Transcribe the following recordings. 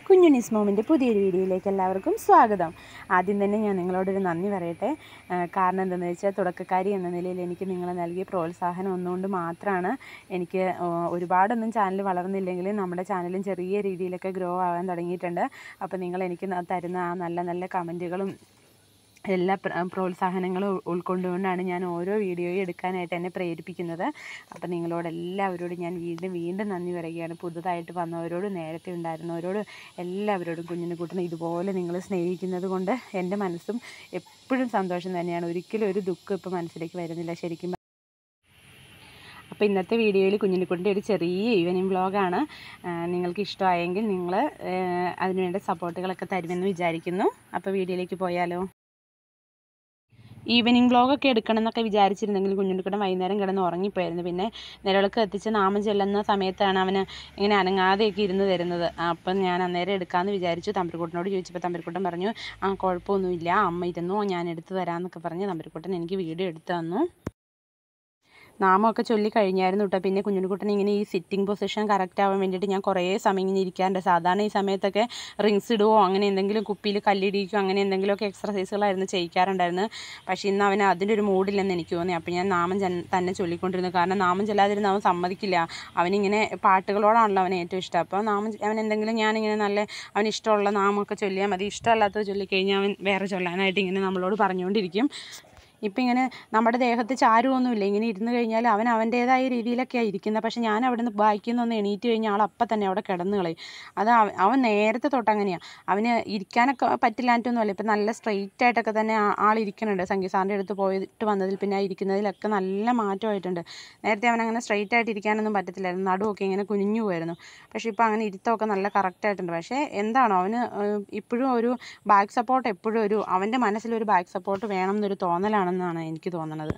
കുഞ്ഞുനിസ് മോമിൻ്റെ പുതിയൊരു വീഡിയോയിലേക്ക് എല്ലാവർക്കും സ്വാഗതം ആദ്യം തന്നെ ഞാൻ നിങ്ങളോടൊരു നന്ദി പറയട്ടെ ആ, കാരണം എന്താണെന്ന് വെച്ചാൽ തുടക്കക്കാരി എന്ന നിലയിൽ എനിക്ക് നിങ്ങൾ നൽകിയ പ്രോത്സാഹനം ഒന്നുകൊണ്ട് മാത്രമാണ് എനിക്ക് ആ, ഒരുപാടൊന്നും ചാനൽ വളർന്നില്ലെങ്കിലും നമ്മുടെ ചാനലും ചെറിയ രീതിയിലൊക്കെ ഗ്രോ ആകാൻ തുടങ്ങിയിട്ടുണ്ട് അപ്പോൾ നിങ്ങൾ എനിക്ക് ന- തരുന്ന ആ നല്ല നല്ല കമൻറ്റുകളും എല്ലാ പ്ര- പ്രോത്സാഹനങ്ങളും ഉൾ- ഉൾക്കൊണ്ടുകൊണ്ടാണ് ഞാൻ ഓരോ വീഡിയോയും എടുക്കാനായിട്ട് എന്നെ പ്രേരിപ്പിക്കുന്നത് അപ്പോൾ നിങ്ങളോട് എല്ലാവരോടും ഞാൻ വീണ്ടും വീണ്ടും നന്ദി പറയുകയാണ് പുതുതായിട്ട് വന്നവരോടും നേരത്തെ ഉണ്ടായിരുന്നവരോടും എല്ലാവരോടും കുഞ്ഞിനെ കൂട്ടിനെ ഇതുപോലെ നിങ്ങൾ സ്നേഹിക്കുന്നത് കൊണ്ട് എൻ്റെ മനസ്സും എപ്പോഴും സന്തോഷം തന്നെയാണ് ഒരിക്കലും ഒരു ദുഃഖം ഇപ്പോൾ മനസ്സിലേക്ക് വരുന്നില്ല ശരിക്കും അപ്പോൾ ഇന്നത്തെ വീഡിയോയിൽ കുഞ്ഞിനെക്കുട്ടിൻ്റെ ഒരു ചെറിയ ഈവനിങ് വ്ളോഗാണ് നിങ്ങൾക്ക് ഇഷ്ടമായെങ്കിൽ നിങ്ങൾ അതിനുവേണ്ട സപ്പോർട്ടുകളൊക്കെ തരുമെന്ന് വിചാരിക്കുന്നു അപ്പോൾ വീഡിയോയിലേക്ക് പോയാലോ ഈവനിങ് വ്ളോഗൊക്കെ എടുക്കണം എന്നൊക്കെ വിചാരിച്ചിരുന്നെങ്കിൽ കുഞ്ഞുണ്ണിക്കുട്ടൻ വൈകുന്നേരം കിടന്ന് ഉറങ്ങിപ്പോയായിരുന്നു പിന്നെ നിലവിളക്ക് എത്തിച്ച് നാമം ചെല്ലുന്ന സമയത്താണ് അവന് ഇങ്ങനെ അനങ്ങാതെയൊക്കെ ഇരുന്ന് തരുന്നത് അപ്പം ഞാൻ അന്നേരം എടുക്കാമെന്ന് വിചാരിച്ചു തമ്പരിക്കുട്ടനോട് ചോദിച്ചപ്പോൾ തമ്പരിക്കുട്ടൻ പറഞ്ഞു ആ കുഴപ്പമൊന്നുമില്ല അമ്മ ഇരുന്നു ഞാൻ എടുത്തു തരാമെന്നൊക്കെ പറഞ്ഞ് തമ്പരിക്കുട്ടൻ എനിക്ക് വീഡിയോ എടുത്തു തന്നു നാമമൊക്കെ ചൊല്ലി കഴിഞ്ഞായിരുന്നു കേട്ടോ പിന്നെ കുഞ്ഞുണ്ണിക്കുട്ടൻ ഇങ്ങനെ ഈ സിറ്റിംഗ് പൊസിഷൻ കറക്റ്റ് ആവാൻ വേണ്ടിയിട്ട് ഞാൻ കുറേ സമയം ഇങ്ങനെ ഇരിക്കാറുണ്ട് സാധാരണ ഈ സമയത്തൊക്കെ റിങ്സ് ഇടുവോ അങ്ങനെ എന്തെങ്കിലും കുപ്പിയിൽ കല്ലിടിക്കുകയോ അങ്ങനെ എന്തെങ്കിലുമൊക്കെ എക്സർസൈസുകളായിരുന്നു ചെയ്യിക്കാറുണ്ടായിരുന്നത് പക്ഷേ ഇന്ന് അവന് അതിൻ്റെ ഒരു മൂഡില്ലെന്ന് എനിക്ക് തോന്നി അപ്പോൾ ഞാൻ നാമം ജൻ- തന്നെ ചൊല്ലിക്കൊണ്ടിരുന്നു കാരണം നാമം ചെല്ലാതിരുന്ന് അവൻ സമ്മതിക്കില്ല അവനിങ്ങനെ പാട്ടുകളോടാണല്ലോ അവന് ഏറ്റവും ഇഷ്ടം അപ്പോൾ നാമം ചൊ- അവൻ എന്തെങ്കിലും ഞാനിങ്ങനെ നല്ല അവന് ഇഷ്ടമുള്ള നാമമൊക്കെ ചൊല്ലിയാൽ മതി ഇഷ്ടമല്ലാത്തത് ചൊല്ലിക്കഴിഞ്ഞാൽ അവൻ വേറെ ചൊല്ലാനായിട്ട് ഇങ്ങനെ നമ്മളോട് പറഞ്ഞുകൊണ്ടിരിക്കും ഇപ്പം ഇങ്ങനെ നമ്മുടെ ദേഹത്ത് ചാരുമൊന്നുമില്ല ഇങ്ങനെ ഇരുന്ന് കഴിഞ്ഞാൽ അവൻ അവൻ്റേതായ രീതിയിലൊക്കെയാണ് ഇരിക്കുന്നത് പക്ഷെ ഞാൻ അവിടെ നിന്ന് വായിക്കുന്നൊന്ന് എണീറ്റ് കഴിഞ്ഞാൽ ആൾ അപ്പം തന്നെ അവിടെ കിടന്ന് കളയും അത് അവ- അവൻ നേരത്തെ തൊട്ട് അങ്ങനെയാണ് അവന് ഇരിക്കാനൊക്കെ പറ്റില്ലാഞ്ഞിട്ടൊന്നുമല്ല ഇപ്പം നല്ല സ്ട്രെയിറ്റ് ആയിട്ടൊക്കെ തന്നെ ആ- ആൾ ഇരിക്കുന്നുണ്ട് സംഗീത സാറിൻ്റെ അടുത്ത് പോയിട്ട് വന്നതിൽ പിന്നെ ആ ഇരിക്കുന്നതിലൊക്കെ നല്ല മാറ്റമായിട്ടുണ്ട് നേരത്തെ അവൻ അങ്ങനെ സ്ട്രെയിറ്റ് ആയിട്ട് ഇരിക്കാനൊന്നും പറ്റത്തില്ലായിരുന്നു നടുവൊക്കെ ഇങ്ങനെ കുനിഞ്ഞു പോയിരുന്നു പക്ഷേ ഇപ്പോൾ അങ്ങനെ ഇരുത്തമൊക്കെ നല്ല കറക്റ്റ് ആയിട്ടുണ്ട് പക്ഷേ എന്താണോ അവന് ഏഹ്, ഇപ്പോഴും ഒരു ബാക്ക് സപ്പോർട്ട് എപ്പോഴും ഒരു അവൻ്റെ മനസ്സിലൊരു ബാക്ക് സപ്പോർട്ട് വേണം എന്നൊരു തോന്നലാണെന്നാണ് എനിക്ക് തോന്നുന്നത്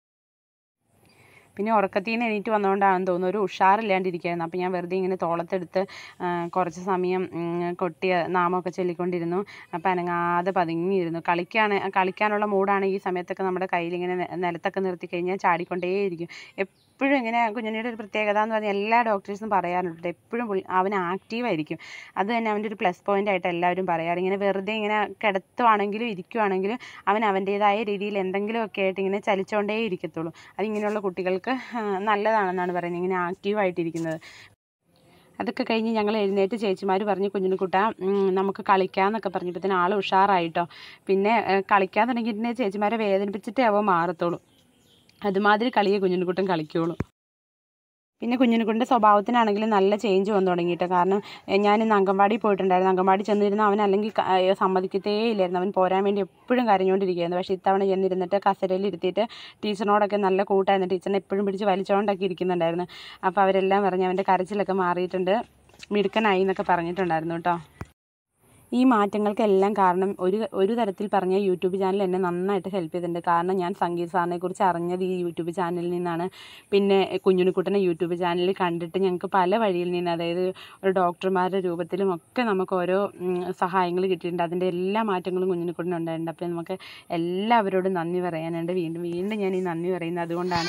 പിന്നെ ഉറക്കത്തിൽ നിന്ന് എണീറ്റ് വന്നുകൊണ്ടാണെന്ന് തോന്നുന്നു ഒരു ഉഷാറില്ലാണ്ടിരിക്കുകയായിരുന്നു അപ്പോൾ ഞാൻ വെറുതെ ഇങ്ങനെ തോളത്തെടുത്ത് ആ, കുറച്ച് സമയം ഉം, കൊട്ടിയ നാമമൊക്കെ ചൊല്ലിക്കൊണ്ടിരുന്നു അപ്പോൾ അനങ്ങാതെ പതുങ്ങിയിരുന്നു കളിക്കാണ് കളിക്കാനുള്ള മൂടാണ് ഈ സമയത്തൊക്കെ നമ്മുടെ കയ്യിലിങ്ങനെ നെ- നിലത്തൊക്കെ നിർത്തി കഴിഞ്ഞാൽ ചാടിക്കൊണ്ടേയിരിക്കും എപ്പോഴും ഇങ്ങനെ കുഞ്ഞുണ്ണിയുടെ ഒരു പ്രത്യേകത എന്ന് പറഞ്ഞാൽ എല്ലാ ഡോക്ടേഴ്സും പറയാറുണ്ട് എപ്പോഴും പുള്ളി- അവൻ ആക്റ്റീവായിരിക്കും അത് തന്നെ അവൻ്റെ ഒരു പ്ലസ് പോയിന്റ് ആയിട്ട് എല്ലാവരും പറയാറ് ഇങ്ങനെ വെറുതെ ഇങ്ങനെ കിടത്തുവാണെങ്കിലും ഇരിക്കുവാണെങ്കിലും അവൻ അവൻ്റേതായ രീതിയിൽ എന്തെങ്കിലുമൊക്കെ ആയിട്ട് ഇങ്ങനെ ചലിച്ചുകൊണ്ടേ ഇരിക്കത്തുള്ളൂ അതിങ്ങനെയുള്ള കുട്ടികൾക്ക് ആ, നല്ലതാണെന്നാണ് പറയുന്നത് ഇങ്ങനെ ആക്റ്റീവായിട്ടിരിക്കുന്നത് അതൊക്കെ കഴിഞ്ഞ് ഞങ്ങൾ എഴുന്നേറ്റ് ചേച്ചിമാർ പറഞ്ഞു കുഞ്ഞിനുക്കുട്ട നമുക്ക് കളിക്കാമെന്നൊക്കെ പറഞ്ഞപ്പോഴത്തേന് ആൾ ഉഷാറായിട്ടോ പിന്നെ ഏ, കളിക്കാൻ തുടങ്ങിയിട്ടുണ്ടെങ്കിൽ ചേച്ചിമാരെ വേദനിപ്പിച്ചിട്ടേ അവ മാറത്തുള്ളൂ അതുമാതിരി കളിയെ കുഞ്ഞിനുക്കുട്ടൻ കളിക്കുള്ളൂ പിന്നെ കുഞ്ഞിനുക്കുട്ടിൻ്റെ സ്വഭാവത്തിനാണെങ്കിലും നല്ല ചേഞ്ച് വന്നു തുടങ്ങിയിട്ട് കാരണം എ, ഞാൻ ഇന്ന് അംഗൻവാടി പോയിട്ടുണ്ടായിരുന്നു അംഗൻവാടി ചെന്നിരുന്ന അവൻ അല്ലെങ്കിൽ ക- ഏ, സമ്മതിക്കത്തേ ഇല്ലായിരുന്നു അവൻ പോരാൻ വേണ്ടി എപ്പോഴും കരഞ്ഞുകൊണ്ടിരിക്കുകയായിരുന്നു പക്ഷേ ഇത്തവണ ചെന്നിരുന്നിട്ട് കസരയിൽ ഇരുത്തിയിട്ട് ടീച്ചറിനോടൊക്കെ നല്ല കൂട്ടായിരുന്നു ടീച്ചറിനെ എപ്പോഴും പിടിച്ച് വലിച്ചുകൊണ്ടൊക്കെ ഇരിക്കുന്നുണ്ടായിരുന്നു അപ്പോൾ അവരെല്ലാം പറഞ്ഞ് അവൻ്റെ കരച്ചിലൊക്കെ മാറിയിട്ടുണ്ട് മിടുക്കനായി എന്നൊക്കെ പറഞ്ഞിട്ടുണ്ടായിരുന്നു കേട്ടോ ഈ മാറ്റങ്ങൾക്കെല്ലാം കാരണം ഒരു ഒരു തരത്തിൽ പറഞ്ഞ യൂട്യൂബ് ചാനൽ എന്നെ നന്നായിട്ട് ഹെൽപ്പ് ചെയ്തിട്ടുണ്ട് കാരണം ഞാൻ സംഗീത് സാറിനെ കുറിച്ച് അറിഞ്ഞത് ഈ യൂട്യൂബ് ചാനലിൽ നിന്നാണ് പിന്നെ കുഞ്ഞുണിക്കുട്ടനെ യൂട്യൂബ് ചാനലിൽ കണ്ടിട്ട് ഞങ്ങൾക്ക് പല വഴിയിൽ നിന്ന് അതായത് ഒരു ഡോക്ടർമാരുടെ രൂപത്തിലും ഒക്കെ നമുക്ക് ഓരോ സഹായങ്ങൾ കിട്ടിയിട്ടുണ്ട് അതിൻ്റെ എല്ലാ മാറ്റങ്ങളും കുഞ്ഞുണിക്കുട്ടന് ഉണ്ടായിട്ടുണ്ട് അപ്പോൾ നമുക്ക് എല്ലാവരോടും നന്ദി പറയാനുണ്ട് വീണ്ടും വീണ്ടും ഞാൻ ഈ നന്ദി പറയുന്നത് അതുകൊണ്ടാണ്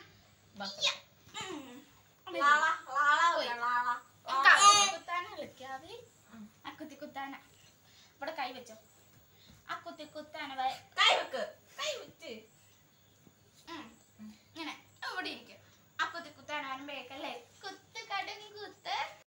കുത്താന കളിക്കാതെ ആ കുത്തി കുത്താന ഇവിടെ കൈ വെച്ചോ ആ കുത്തി കുത്താന കൈ വെക്ക് കൈ വെച്ച് ഉം. ഇങ്ങനെ ഇവിടെ ഇരിക്കും ആ കുത്തി കുത്താന വരുമ്പോഴേക്കല്ലേ കുത്ത് കടും കുത്ത്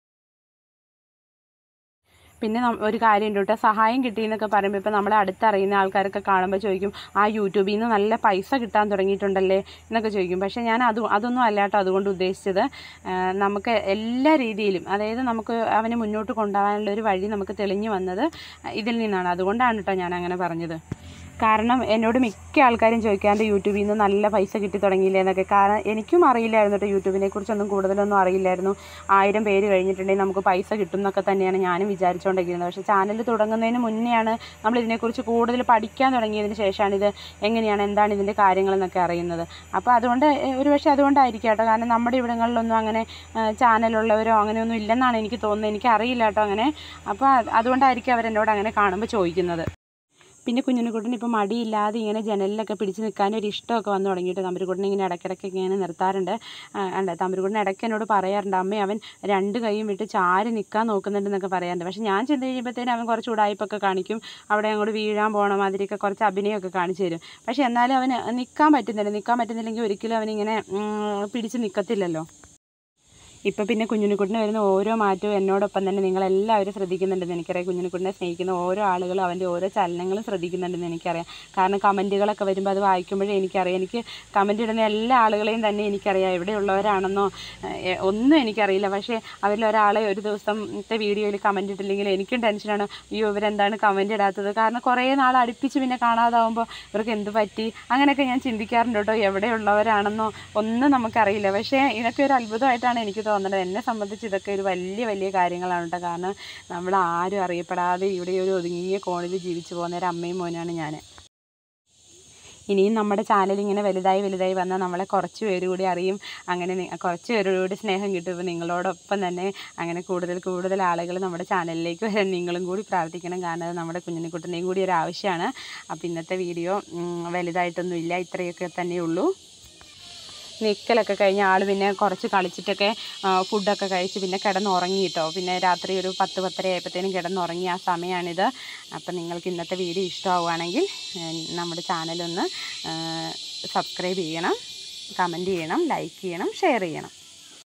പിന്നെ നം- ഒരു കാര്യമുണ്ട് കേട്ടോ സഹായം കിട്ടിയെന്നൊക്കെ പറയുമ്പോൾ ഇപ്പോൾ നമ്മളെ അടുത്തറിയുന്ന ആൾക്കാരൊക്കെ കാണുമ്പോൾ ചോദിക്കും ആ യൂട്യൂബിൽ നിന്ന് നല്ല പൈസ കിട്ടാൻ തുടങ്ങിയിട്ടുണ്ടല്ലേ എന്നൊക്കെ ചോദിക്കും പക്ഷേ ഞാൻ അത് അതൊന്നും അല്ല കേട്ടോ അതുകൊണ്ട് ഉദ്ദേശിച്ചത് ആ, നമുക്ക് എല്ലാ രീതിയിലും അതായത് നമുക്ക് അവനെ മുന്നോട്ട് കൊണ്ടുപോകാനുള്ള ഒരു വഴി നമുക്ക് തെളിഞ്ഞു വന്നത് ഇതിൽ നിന്നാണ് അതുകൊണ്ടാണ് കേട്ടോ ഞാൻ അങ്ങനെ പറഞ്ഞത് കാരണം എന്നോട് മിക്ക ആൾക്കാരും ചോദിക്കാണ്ട് യൂട്യൂബിൽ നിന്ന് നല്ല പൈസ കിട്ടി തുടങ്ങിയില്ലേ എന്നൊക്കെ കാരണം എനിക്കും അറിയില്ലായിരുന്നു കേട്ടോ യൂട്യൂബിനെ കുറിച്ചൊന്നും കൂടുതലൊന്നും അറിയില്ലായിരുന്നു ആയിരം പേര് കഴിഞ്ഞിട്ടുണ്ടെങ്കിൽ നമുക്ക് പൈസ കിട്ടും എന്നൊക്കെ തന്നെയാണ് ഞാനും വിചാരിച്ചുകൊണ്ടിരിക്കുന്നത് പക്ഷേ ചാനൽ തുടങ്ങുന്നതിന് മുന്നെയാണ് നമ്മൾ ഇതിനെക്കുറിച്ച് കൂടുതൽ പഠിക്കാൻ തുടങ്ങിയതിന് ശേഷമാണ് ഇത് എങ്ങനെയാണ് എന്താണ് ഇതിൻ്റെ കാര്യങ്ങളെന്നൊക്കെ അറിയുന്നത് അപ്പോൾ അതുകൊണ്ട് ഏ, ഒരുപക്ഷെ അതുകൊണ്ടായിരിക്കും കേട്ടോ കാരണം നമ്മുടെ ഇവിടങ്ങളിലൊന്നും അങ്ങനെ ആ, ചാനലുള്ളവരോ അങ്ങനെയൊന്നും ഇല്ലെന്നാണ് എനിക്ക് തോന്നുന്നത് എനിക്ക് അറിയില്ല കേട്ടോ അങ്ങനെ അപ്പോൾ അത് അതുകൊണ്ടായിരിക്കും അവരെന്നോട് അങ്ങനെ കാണുമ്പോൾ ചോദിക്കുന്നത് പിന്നെ കുഞ്ഞിനുകുട്ടന് ഇപ്പോൾ മടിയില്ലാതെ ഇങ്ങനെ ജനലിലൊക്കെ പിടിച്ച് നിൽക്കാനും ഒരു ഇഷ്ടമൊക്കെ വന്നു തുടങ്ങിയിട്ട് തമ്പുരുക്കുട്ടനെ ഇങ്ങനെ ഇടയ്ക്കിടയ്ക്ക് ഇങ്ങനെ നിർത്താറുണ്ട് ആ, ഉണ്ട് തമ്പുരുക്കുട്ടൻ ഇടയ്ക്ക് എന്നോട് പറയാറുണ്ട് അമ്മേ അവൻ രണ്ട് കൈയും വിട്ട് ചാരി നിൽക്കാൻ നോക്കുന്നുണ്ടെന്നൊക്കെ പറയാറുണ്ട് പക്ഷെ ഞാൻ ചെന്ന് കഴിയുമ്പോഴത്തേനും അവൻ കുറച്ച് ഉടായ്പൊക്കെ കാണിക്കും അവിടെ അങ്ങോട്ട് വീഴാൻ പോകണ മാതിരിയൊക്കെ കുറച്ച് അഭിനയമൊക്കെ കാണിച്ചു തരും പക്ഷെ എന്നാലും അവന് നിൽക്കാൻ പറ്റുന്നില്ല നിൽക്കാൻ പറ്റുന്നില്ലെങ്കിൽ ഒരിക്കലും അവനിങ്ങനെ ഉം, പിടിച്ച് നിൽക്കത്തില്ലല്ലോ ഇപ്പം പിന്നെ കുഞ്ഞുണ്ണിക്കുട്ടിന് വരുന്ന ഓരോ മാറ്റവും എന്നോടൊപ്പം തന്നെ നിങ്ങളെല്ലാവരും ശ്രദ്ധിക്കുന്നുണ്ടെന്ന് എനിക്കറിയാം കുഞ്ഞുണ്ണിക്കുട്ടിനെ സ്നേഹിക്കുന്ന ഓരോ ആളുകളും അവൻ്റെ ഓരോ ചലനങ്ങളും ശ്രദ്ധിക്കുന്നുണ്ടെന്ന് എനിക്കറിയാം കാരണം കമൻറ്റുകളൊക്കെ വരുമ്പോൾ അത് വായിക്കുമ്പോഴേ എനിക്കറിയാം എനിക്ക് കമൻറ്റ് ഇടുന്ന എല്ലാ ആളുകളെയും തന്നെ എനിക്കറിയാം എവിടെയുള്ളവരാണെന്നോ ഏഹ്, ഒന്നും എനിക്കറിയില്ല പക്ഷേ അവരിൽ ഒരാളെ ഒരു ദിവസത്തെ വീഡിയോയിൽ കമൻറ്റ് ഇട്ടില്ലെങ്കിൽ എനിക്കും ടെൻഷനാണ് അയ്യോ ഇവരെന്താണ് കമൻറ്റ് ഇടാത്തത് കാരണം കുറേ നാൾ അടുപ്പിച്ച് പിന്നെ കാണാതാവുമ്പോൾ ഇവർക്ക് എന്ത് പറ്റി അങ്ങനെയൊക്കെ ഞാൻ ചിന്തിക്കാറുണ്ട് കേട്ടോ എവിടെയുള്ളവരാണെന്നോ ഒന്നും നമുക്കറിയില്ല പക്ഷേ ഇതൊക്കെ ഒരു അത്ഭുതമായിട്ടാണ് എനിക്ക് തോന്നുന്നത് എന്നെ സംബന്ധിച്ച് ഇതൊക്കെ ഒരു വലിയ വലിയ കാര്യങ്ങളാണ് കേട്ടോ കാരണം നമ്മൾ ആരും അറിയപ്പെടാതെ ഇവിടെ ഒരു ഒതുങ്ങിയ കോണിൽ ജീവിച്ചു പോകുന്ന ഒരു അമ്മയും മോനാണ് ഞാൻ ഇനിയും നമ്മുടെ ചാനൽ ഇങ്ങനെ വലുതായി വലുതായി വന്നാൽ നമ്മളെ കുറച്ച് പേര് കൂടി അറിയും അങ്ങനെ നി- കുറച്ച് പേരോട് സ്നേഹം കിട്ടും ഇപ്പോൾ നിങ്ങളോടൊപ്പം തന്നെ അങ്ങനെ കൂടുതൽ കൂടുതൽ ആളുകൾ നമ്മുടെ ചാനലിലേക്ക് വരാൻ നിങ്ങളും കൂടി പ്രാർത്ഥിക്കണം കാരണം അത് നമ്മുടെ കുഞ്ഞിനെക്കുട്ടൻ്റെയും കൂടി ഒരു ആവശ്യമാണ് അപ്പോൾ ഇന്നത്തെ വീഡിയോ ഉം, വലുതായിട്ടൊന്നുമില്ല ഇത്രയൊക്കെ തന്നെയുള്ളൂ നിൽക്കലൊക്കെ കഴിഞ്ഞ് ആൾ പിന്നെ കുറച്ച് കളിച്ചിട്ടൊക്കെ ആ, ഫുഡൊക്കെ കഴിച്ച് പിന്നെ കിടന്നുറങ്ങി കേട്ടോ പിന്നെ രാത്രി ഒരു പത്ത് പത്തര ആയപ്പോഴത്തേനും കിടന്നുറങ്ങി ആ സമയമാണിത് അപ്പം നിങ്ങൾക്ക് ഇന്നത്തെ വീഡിയോ ഇഷ്ടമാവുകയാണെങ്കിൽ ഏഹ്, നമ്മുടെ ചാനലൊന്ന് സബ്സ്ക്രൈബ് ചെയ്യണം കമൻറ്റ് ചെയ്യണം ലൈക്ക് ചെയ്യണം ഷെയർ ചെയ്യണം